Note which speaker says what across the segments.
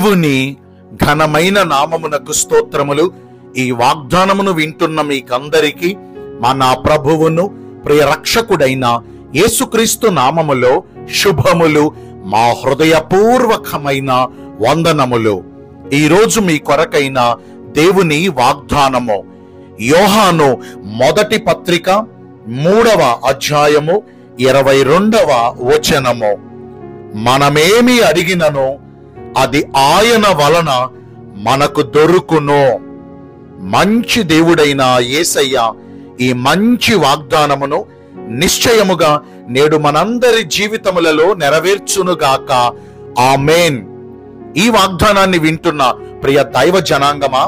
Speaker 1: దేవుని ఘనమైన నామమునకు స్తోత్రములు ఈ వాగ్దానమును వింటున్న మీకందరికీ మన ప్రభువును ప్రియ రక్షకుడైన యేసుక్రీస్తు నామములో శుభములు మా హృదయపూర్వకమైన వందనములు ఈ రోజు మీ కొరకైన దేవుని వాగ్దానము యోహాను మొదటి పత్రిక మూడవ అధ్యాయము ఇరవై రెండవ వచనము మనమేమి అడిగినను అది ఆయన వలన మనకు దొరుకును మంచి దేవుడైన యేసయ్య ఈ మంచి వాగ్దానమును నిశ్చయముగా నేడు మనందరి జీవితములలో నెరవేర్చునుగాక ఆమేన్ ఈ వాగ్దానాన్ని వింటున్న ప్రియ దైవ జనాంగమా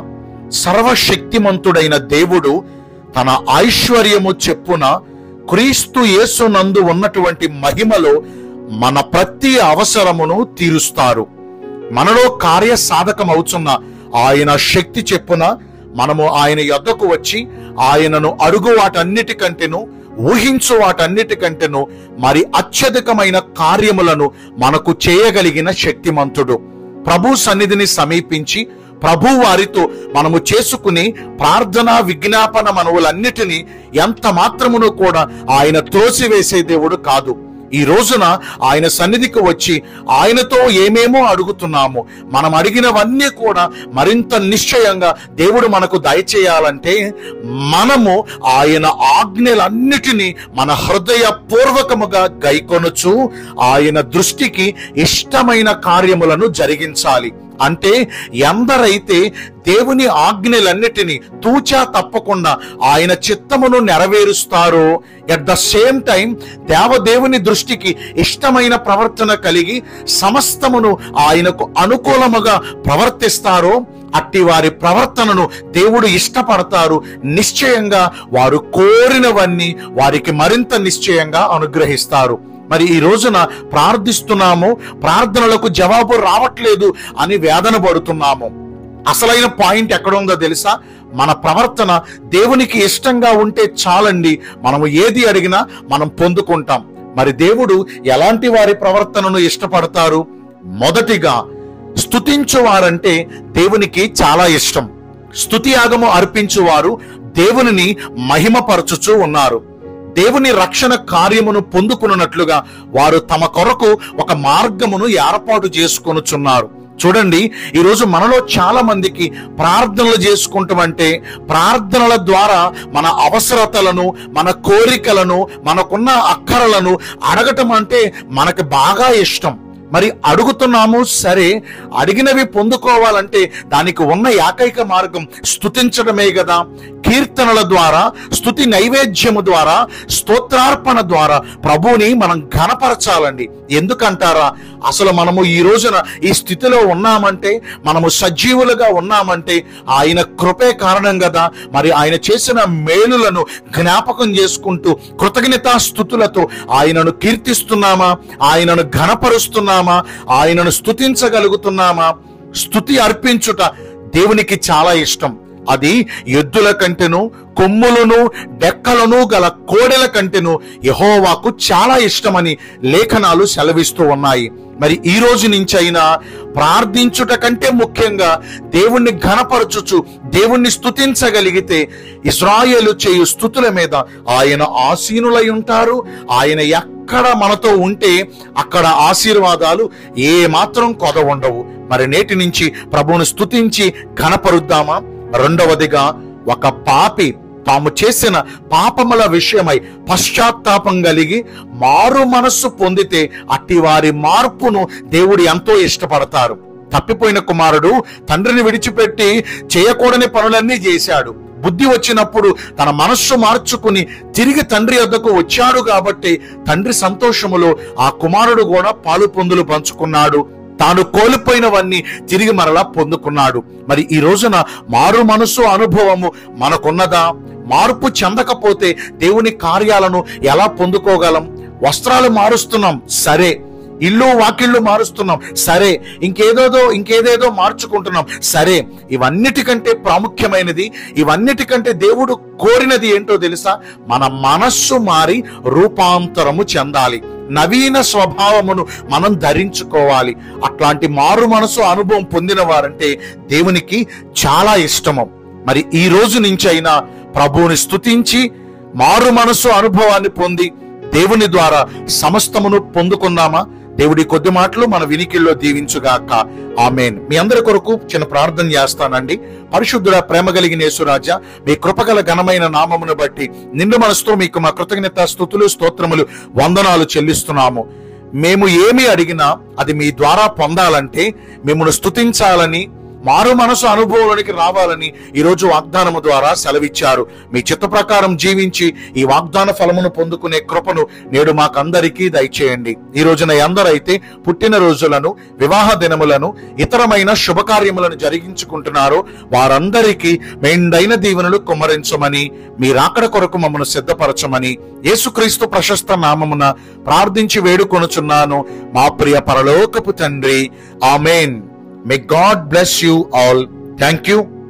Speaker 1: సర్వశక్తిమంతుడైన దేవుడు తన ఐశ్వర్యము చెప్పున క్రీస్తు యేసునందు ఉన్నటువంటి మహిమలో మన ప్రతి అవసరమును తీరుస్తారు మనలో కార్య సాధకమవుతున్న ఆయన శక్తి చెప్పున మనము ఆయన యొద్దకు వచ్చి ఆయనను అడుగు వాటన్నిటికంటేను ఊహించు వాటన్నిటికంటేను మరి అత్యధికమైన కార్యములను మనకు చేయగలిగిన శక్తిమంతుడు ప్రభు సన్నిధిని సమీపించి ప్రభు వారితో మనము చేసుకుని ప్రార్థన విజ్ఞాపన మనవులన్నిటినీ ఎంత మాత్రమును కూడా ఆయన త్రోసివేసే దేవుడు కాదు ఈ రోజున ఆయన సన్నిధికి వచ్చి ఆయనతో ఏమేమో అడుగుతున్నాము మనం అడిగినవన్నీ కూడా మరింత నిశ్చయంగా దేవుడు మనకు దయచేయాలంటే మనము ఆయన ఆజ్ఞలన్నిటినీ మన హృదయ పూర్వకముగా గైకొనుచు ఆయన దృష్టికి ఇష్టమైన కార్యములను జరిగించాలి అంటే ఎందరైతే దేవుని ఆజ్ఞలన్నిటినీ తూచా తప్పకుండా ఆయన చిత్తమును నెరవేరుస్తారో ఎట్ ద సేమ్ టైం దేవదేవుని దృష్టికి ఇష్టమైన ప్రవర్తన కలిగి సమస్తమును ఆయనకు అనుకూలముగా ప్రవర్తిస్తారో అట్టి వారి ప్రవర్తనను దేవుడు ఇష్టపడతారు నిశ్చయంగా వారు కోరినవన్నీ వారికి మరింత నిశ్చయంగా అనుగ్రహిస్తారు మరి ఈ రోజున ప్రార్థిస్తున్నాము ప్రార్థనలకు జవాబు రావట్లేదు అని వేదన పడుతున్నాము అసలైన పాయింట్ ఎక్కడ ఉందో తెలుసా మన ప్రవర్తన దేవునికి ఇష్టంగా ఉంటే చాలండి మనము ఏది అడిగినా మనం పొందుకుంటాం మరి దేవుడు ఎలాంటి వారి ప్రవర్తనను ఇష్టపడతారు మొదటిగా స్తుతించువారంటే దేవునికి చాలా ఇష్టం స్తుతి యాగము అర్పించువారు దేవునిని మహిమపరచుచూ ఉన్నారు దేవుని రక్షణ కార్యమును పొందుకున్నట్లుగా వారు తమ కొరకు ఒక మార్గమును ఏర్పాటు చేసుకొనుచున్నారు చూడండి ఈరోజు మనలో చాలా మందికి ప్రార్థనలు చేసుకుంటామంటే ప్రార్థనల ద్వారా మన అవసరతలను మన కోరికలను మనకున్న అక్కరలను అడగటం అంటే మనకు బాగా ఇష్టం మరి అడుగుతున్నాము సరే అడిగినవి పొందుకోవాలంటే దానికి ఉన్న ఏకైక మార్గం స్తుతించడమే కదా కీర్తనల ద్వారా స్తుతి నైవేద్యము ద్వారా స్తోత్రార్పణ ద్వారా ప్రభువుని మనం ఘనపరచాలండి ఎందుకంటారా అసలు మనము ఈ రోజున ఈ స్థితిలో ఉన్నామంటే మనము సజీవులుగా ఉన్నామంటే ఆయన కృపే కారణం కదా మరి ఆయన చేసిన మేలులను జ్ఞాపకం చేసుకుంటూ కృతజ్ఞతా స్థుతులతో ఆయనను కీర్తిస్తున్నామా ఆయనను ఘనపరుస్తున్నామా ఆయనను స్తుతించగలుగుతున్నామా స్తుతి అర్పించుట దేవునికి చాలా ఇష్టం అది ఎద్దుల కంటెను కొమ్ములను డెక్కలను గల కోడెల కంటెను యహోవాకు చాలా ఇష్టమని లేఖనాలు సెలవిస్తూ ఉన్నాయి మరి ఈ రోజు నుంచి అయినా ప్రార్థించుట కంటే ముఖ్యంగా దేవుణ్ణి ఘనపరచుచు దేవుణ్ణి స్తుతించగలిగితే ఇస్రాయేలు చేయు స్థుతుల మీద ఆయన ఆసీనులై ఉంటారు ఆయన ఎక్కడ మనతో ఉంటే అక్కడ ఆశీర్వాదాలు ఏ మాత్రం కొద ఉండవు మరి నేటి నుంచి ప్రభువును స్తుతించి ఘనపరుద్దామా రెండవదిగా ఒక పాపి తాము చేసిన పాపముల విషయమై పశ్చాత్తాపం కలిగి మారు మనస్సు పొందితే అట్టి వారి మార్పును దేవుడు ఎంతో ఇష్టపడతారు తప్పిపోయిన కుమారుడు తండ్రిని విడిచిపెట్టి చేయకూడని పనులన్నీ చేశాడు బుద్ధి వచ్చినప్పుడు తన మనస్సు మార్చుకుని తిరిగి తండ్రి వద్దకు వచ్చాడు కాబట్టి తండ్రి సంతోషములో ఆ కుమారుడు కూడా పాలు పొందులు పంచుకున్నాడు తాను కోల్పోయినవన్నీ తిరిగి మరలా పొందుకున్నాడు మరి ఈ రోజున మారు మనసు అనుభవము మనకున్నదా మార్పు చెందకపోతే దేవుని కార్యాలను ఎలా పొందుకోగలం వస్త్రాలు మారుస్తున్నాం సరే ఇల్లు వాకిళ్ళు మారుస్తున్నాం సరే ఇంకేదేదో ఇంకేదేదో మార్చుకుంటున్నాం సరే ఇవన్నిటికంటే ప్రాముఖ్యమైనది ఇవన్నిటికంటే దేవుడు కోరినది ఏంటో తెలుసా మన మనస్సు మారి రూపాంతరము చెందాలి నవీన స్వభావమును మనం ధరించుకోవాలి అట్లాంటి మారు మనసు అనుభవం పొందిన వారంటే దేవునికి చాలా ఇష్టము మరి ఈ రోజు నుంచి అయినా ప్రభువుని స్తుతించి మారు మనసు అనుభవాన్ని పొంది దేవుని ద్వారా సమస్తమును పొందుకుందామా దేవుడి కొద్ది మాటలు మన వినికిల్లో దీవించుగాక ఆమెన్ మీ అందరి కొరకు చిన్న ప్రార్థన చేస్తానండి పరిశుద్ధుడ ప్రేమ కలిగిన యేసురాజా మీ కృపగల ఘనమైన నామమును బట్టి నిండు మనసుతో మీకు మా కృతజ్ఞత స్థుతులు స్తోత్రములు వందనాలు చెల్లిస్తున్నాము మేము ఏమి అడిగినా అది మీ ద్వారా పొందాలంటే మిమ్మల్ని స్తుతించాలని మారు మనసు అనుభవంలోనికి రావాలని ఈ రోజు వాగ్దానము ద్వారా సెలవిచ్చారు మీ చిత్త ప్రకారం జీవించి ఈ వాగ్దాన ఫలమును పొందుకునే కృపను నేడు మాకందరికీ దయచేయండి ఈ రోజున ఎందరైతే పుట్టిన రోజులను వివాహ దినములను ఇతరమైన శుభకార్యములను జరిగించుకుంటున్నారో వారందరికీ మెండైన దీవెనలు కుమ్మరించమని మీ రాకడ కొరకు మమ్మను సిద్ధపరచమని యేసుక్రీస్తు ప్రశస్త నామమున ప్రార్థించి వేడుకొనుచున్నాను మా ప్రియ పరలోకపు తండ్రి amen May God bless you all. Thank you.